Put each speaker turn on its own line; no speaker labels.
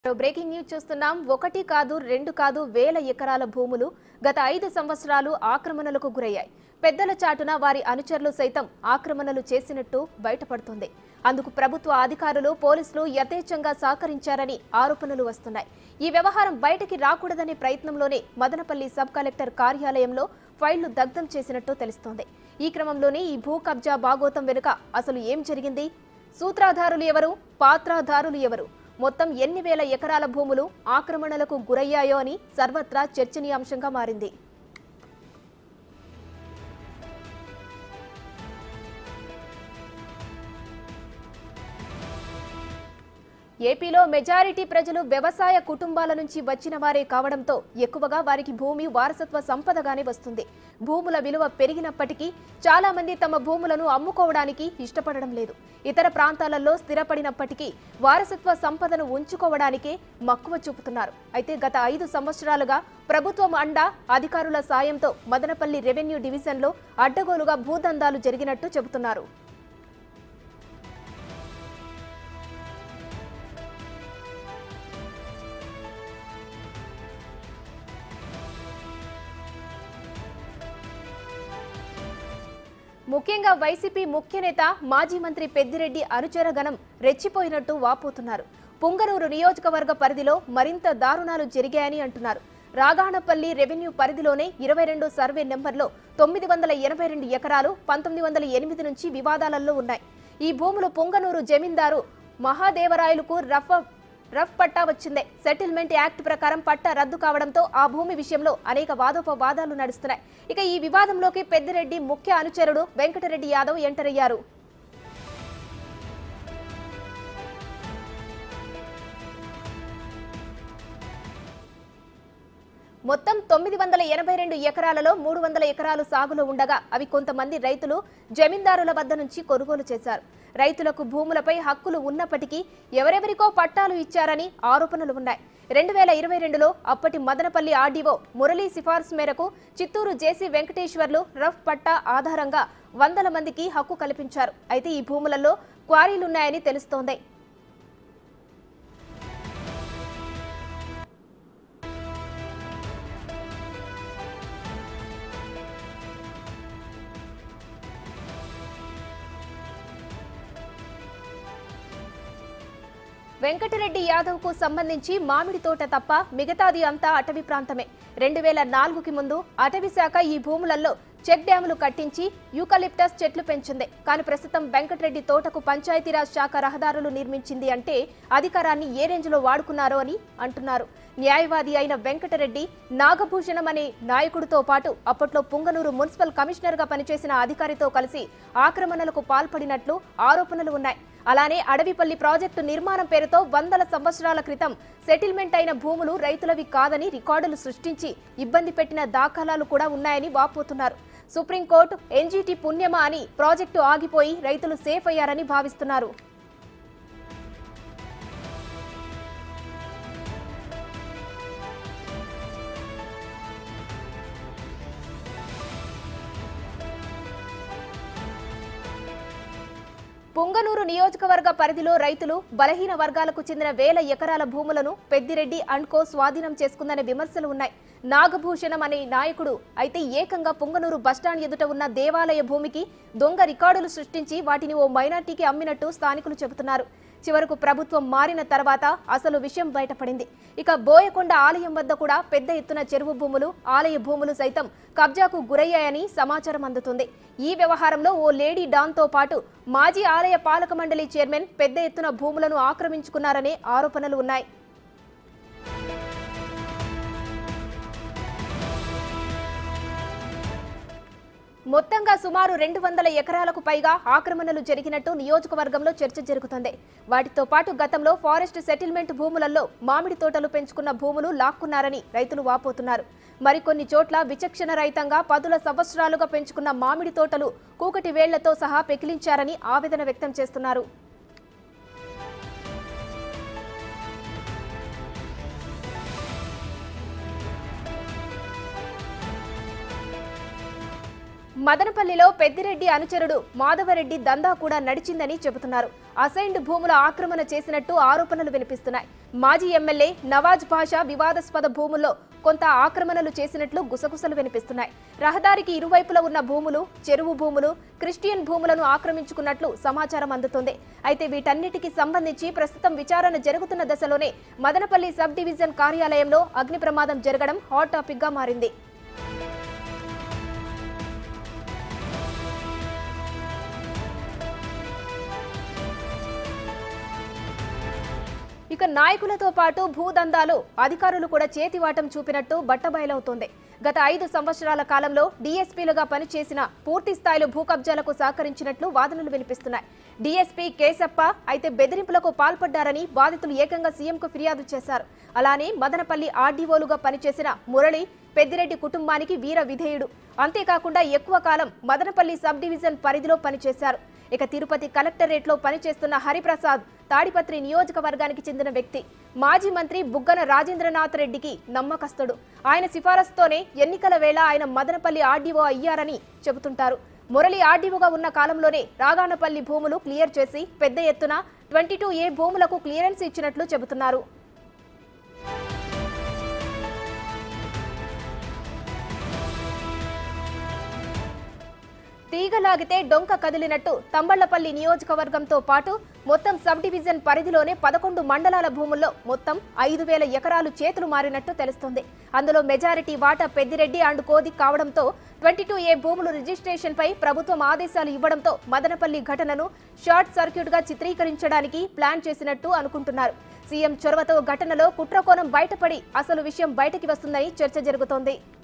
మరో breaking news చూస్తున్నాం ఒకటి కాదు రెండు కాదు వేల ఎకరాల భూములు గత ఐదు సంవత్సరాలు ఆక్రమణలకు గురయ్యాయి పెద్దల చాటున వారి అనుచరులు సైతం ఆక్రమణలు చేసినట్టు బయటపడుతోంది అందుకు ప్రభుత్వ అధికారులు పోలీసులు యథేచ్ఛంగా సహకరించారని ఆరోపణలు వస్తున్నాయి ఈ వ్యవహారం బయటికి రాకూడదనే ప్రయత్నంలోనే మదనపల్లి సబ్ కలెక్టర్ కార్యాలయంలో ఫైళ్లు దగ్ధం చేసినట్టు తెలుస్తోంది ఈ క్రమంలోనే ఈ భూ కబ్జా బాగోతం వెనుక అసలు ఏం జరిగింది సూత్రధారులు ఎవరు పాత్రధారులు ఎవరు మొత్తం ఎన్ని వేల ఎకరాల భూములు ఆక్రమణలకు గురయ్యాయో అని సర్వత్రా చర్చనీయాంశంగా మారింది ఏపీలో మెజారిటీ ప్రజలు వ్యవసాయ కుటుంబాల నుంచి వచ్చిన వారే కావడంతో ఎక్కువగా వారికి భూమి వారసత్వ సంపదగానే వస్తుంది భూముల విలువ పెరిగినప్పటికీ చాలా మంది తమ భూములను అమ్ముకోవడానికి ఇష్టపడడం లేదు ఇతర ప్రాంతాలలో స్థిరపడినప్పటికీ వారసత్వ సంపదను ఉంచుకోవడానికే మక్కువ చూపుతున్నారు అయితే గత ఐదు సంవత్సరాలుగా ప్రభుత్వం అండ అధికారుల సాయంతో మదనపల్లి రెవెన్యూ డివిజన్లో అడ్డగోలుగా భూదందాలు జరిగినట్టు చెబుతున్నారు ముఖ్యంగా వైసీపీ ముఖ్య నేత మాజీ మంత్రి పెద్దిరెడ్డి అనుచర గణం రెచ్చిపోయినట్టు వాపోతున్నారు పుంగనూరు నియోజకవర్గ పరిధిలో మరింత దారుణాలు జరిగాయని అంటున్నారు రాగాణపల్లి రెవెన్యూ పరిధిలోనే ఇరవై రెండు సర్వే నెంబర్లో తొమ్మిది వందల ఎనభై రెండు ఎకరాలు పంతొమ్మిది వందల ఎనిమిది నుంచి వివాదాలలో ఉన్నాయి ఈ భూములు పుంగనూరు జమీందారు మహాదేవరాయలకు రఫ్ రఫ్ పట్టా వచ్చిందే సెటిల్మెంట్ యాక్ట్ ప్రకారం పట్టా రద్దు కావడంతో ఆ భూమి విషయంలో అనేక వాదోపవాదాలు నడుస్తున్నాయి ఇక ఈ వివాదంలోకి పెద్దిరెడ్డి ముఖ్య అనుచరుడు వెంకటరెడ్డి యాదవ్ ఎంటర్ అయ్యారు మొత్తం తొమ్మిది వందల ఎనభై రెండు ఎకరాలలో మూడు వందల ఎకరాలు సాగులో ఉండగా అవి కొంతమంది రైతులు జమీందారుల వద్ద నుంచి కొనుగోలు చేశారు రైతులకు భూములపై హక్కులు ఉన్నప్పటికీ ఎవరెవరికో పట్టాలు ఇచ్చారని ఆరోపణలు ఉన్నాయి రెండు వేల ఇరవై రెండులో అప్పటి మదనపల్లి ఆర్డీఓ మురళీ సిఫార్సు మేరకు చిత్తూరు జేసీ వెంకటేశ్వర్లు రఫ్ పట్టా ఆధారంగా వందల మందికి హక్కు కల్పించారు అయితే ఈ భూములలో క్వారీలున్నాయని తెలుస్తోంది వెంకటరెడ్డి యాదవ్ కు సంబంధించి మామిడి తోట తప్ప మిగతాది అంతా అటవీ ప్రాంతమే రెండు వేల నాలుగుకి ముందు అటవీ శాఖ ఈ భూములలో చెక్ డ్యాములు కట్టించి యూకలిప్టస్ చెట్లు పెంచింది కానీ ప్రస్తుతం వెంకటరెడ్డి తోటకు పంచాయతీరాజ్ శాఖ రహదారులు నిర్మించింది అంటే అధికారాన్ని ఏ రేంజ్లో వాడుకున్నారో అని అంటున్నారు న్యాయవాది అయిన వెంకటరెడ్డి నాగభూషణం అనే నాయకుడితో పాటు అప్పట్లో పుంగనూరు మున్సిపల్ కమిషనర్గా పనిచేసిన అధికారితో కలిసి ఆక్రమణలకు పాల్పడినట్లు ఆరోపణలు ఉన్నాయి అలానే అడవిపల్లి ప్రాజెక్టు నిర్మాణం పేరుతో వందల సంవత్సరాల క్రితం సెటిల్మెంట్ అయిన భూములు రైతులవి కాదని రికార్డులు సృష్టించి ఇబ్బంది పెట్టిన దాఖలాలు కూడా ఉన్నాయని వాపోతున్నారు సుప్రీంకోర్టు ఎన్జీటీ పుణ్యమా అని ప్రాజెక్టు ఆగిపోయి రైతులు సేఫ్ అయ్యారని భావిస్తున్నారు పుంగనూరు నియోజకవర్గ పరిధిలో రైతులు బలహీన వర్గాలకు చెందిన వేల ఎకరాల భూములను పెద్దిరెడ్డి అండ్కో స్వాధీనం చేసుకుందనే విమర్శలు ఉన్నాయి నాగభూషణం అనే నాయకుడు అయితే ఏకంగా పుంగనూరు బస్టాండ్ ఎదుట ఉన్న దేవాలయ భూమికి దొంగ రికార్డులు సృష్టించి వాటిని ఓ మైనార్టీకి అమ్మినట్టు స్థానికులు చెబుతున్నారు చివరకు ప్రభుత్వం మారిన తర్వాత అసలు విషయం బయటపడింది ఇక బోయకొండ ఆలయం వద్ద కూడా పెద్ద ఎత్తున చెరువు భూములు ఆలయ భూములు సైతం కబ్జాకు గురయ్యాయని సమాచారం అందుతుంది ఈ వ్యవహారంలో ఓ లేడీ డాన్తో పాటు మాజీ ఆలయ పాలక మండలి చైర్మన్ పెద్ద ఎత్తున భూములను ఆక్రమించుకున్నారనే ఆరోపణలు ఉన్నాయి మొత్తంగా సుమారు రెండు వందల ఎకరాలకు పైగా ఆక్రమణలు జరిగినట్టు నియోజకవర్గంలో చర్చ జరుగుతుంది వాటితో పాటు గతంలో ఫారెస్ట్ సెటిల్మెంట్ భూములలో మామిడి తోటలు పెంచుకున్న భూములు లాక్కున్నారని రైతులు వాపోతున్నారు మరికొన్ని చోట్ల విచక్షణ రహితంగా పదుల సంవత్సరాలుగా పెంచుకున్న మామిడి తోటలు కూకటి వేళ్లతో సహా పెకిలించారని ఆవేదన వ్యక్తం చేస్తున్నారు మదనపల్లిలో పెద్దిరెడ్డి అనుచరుడు మాధవరెడ్డి దందా కూడా నడిచిందని చెబుతున్నారు అసైన్డ్ భూముల ఆక్రమణ చేసినట్టు ఆరోపణలు వినిపిస్తున్నాయి మాజీ ఎమ్మెల్యే నవాజ్ పాషా వివాదాస్పద భూముల్లో కొంత ఆక్రమణలు చేసినట్లు గుసగుసలు వినిపిస్తున్నాయి రహదారికి ఇరువైపులా ఉన్న భూములు చెరువు భూములు క్రిస్టియన్ భూములను ఆక్రమించుకున్నట్లు సమాచారం అందుతుంది అయితే వీటన్నిటికీ సంబంధించి ప్రస్తుతం విచారణ జరుగుతున్న దశలోనే మదనపల్లి సబ్ డివిజన్ కార్యాలయంలో అగ్ని ప్రమాదం జరగడం హాట్ టాపిక్ గా మారింది ఇక నాయకులతో పాటు భూదందాలు అధికారులు కూడా చేతివాటం చూపినట్టు బట్టబయలవుతోంది గత ఐదు సంవత్సరాల కాలంలో డీఎస్పీలుగా పనిచేసిన పూర్తి స్థాయిలో భూ కబ్జాలకు సహకరించినట్లు వాదనలు వినిపిస్తున్నాయి డీఎస్పీ కేశప్ప అయితే బెదిరింపులకు పాల్పడ్డారని బాధితులు ఏకంగా సీఎంకు ఫిర్యాదు చేశారు అలానే మదనపల్లి ఆర్డీఓలుగా పనిచేసిన మురళి పెద్దిరెడ్డి కుటుంబానికి వీర విధేయుడు అంతేకాకుండా ఎక్కువ కాలం మదనపల్లి సబ్ డివిజన్ పరిధిలో పనిచేశారు ఇక తిరుపతి కలెక్టరేట్లో పనిచేస్తున్న హరిప్రసాద్ తాడిపత్రి నియోజకవర్గానికి చెందిన వ్యక్తి మాజీ మంత్రి బుగ్గన రాజేంద్రనాథ్ రెడ్డికి నమ్మకస్తుడు ఆయన సిఫారసుతోనే ఎన్నికల వేళ ఆయన మదనపల్లి ఆర్డీఓ అయ్యారని చెబుతుంటారు మురళి ఆర్డీఓగా ఉన్న కాలంలోనే రాగానపల్లి భూములు క్లియర్ చేసి పెద్ద ఎత్తున ట్వంటీ టూ ఏ భూములకు క్లియరెన్స్ ఇచ్చినట్లు చెబుతున్నారు తీగలాగితే డొంక కదిలినట్టు తంబళ్లపల్లి నియోజకవర్గంతో పాటు మొత్తం సబ్ డివిజన్ పరిధిలోనే పదకొండు మండలాల భూముల్లో మొత్తం ఐదు వేల ఎకరాలు చేతులు మారినట్టు తెలుస్తుంది అందులో మెజారిటీ వాటా పెద్దిరెడ్డి అండ్ కోది కావడంతో ట్వంటీ టూ ఏ భూములు రిజిస్ట్రేషన్ పై ప్రభుత్వం ఆదేశాలు ఇవ్వడంతో మదనపల్లి ఘటనను షార్ట్ సర్క్యూట్ గా చిత్రీకరించడానికి ప్లాన్ చేసినట్టు అనుకుంటున్నారు సీఎం చొరవతో ఘటనలో కుట్రకోణం బయటపడి అసలు విషయం బయటకి వస్తుందని చర్చ జరుగుతోంది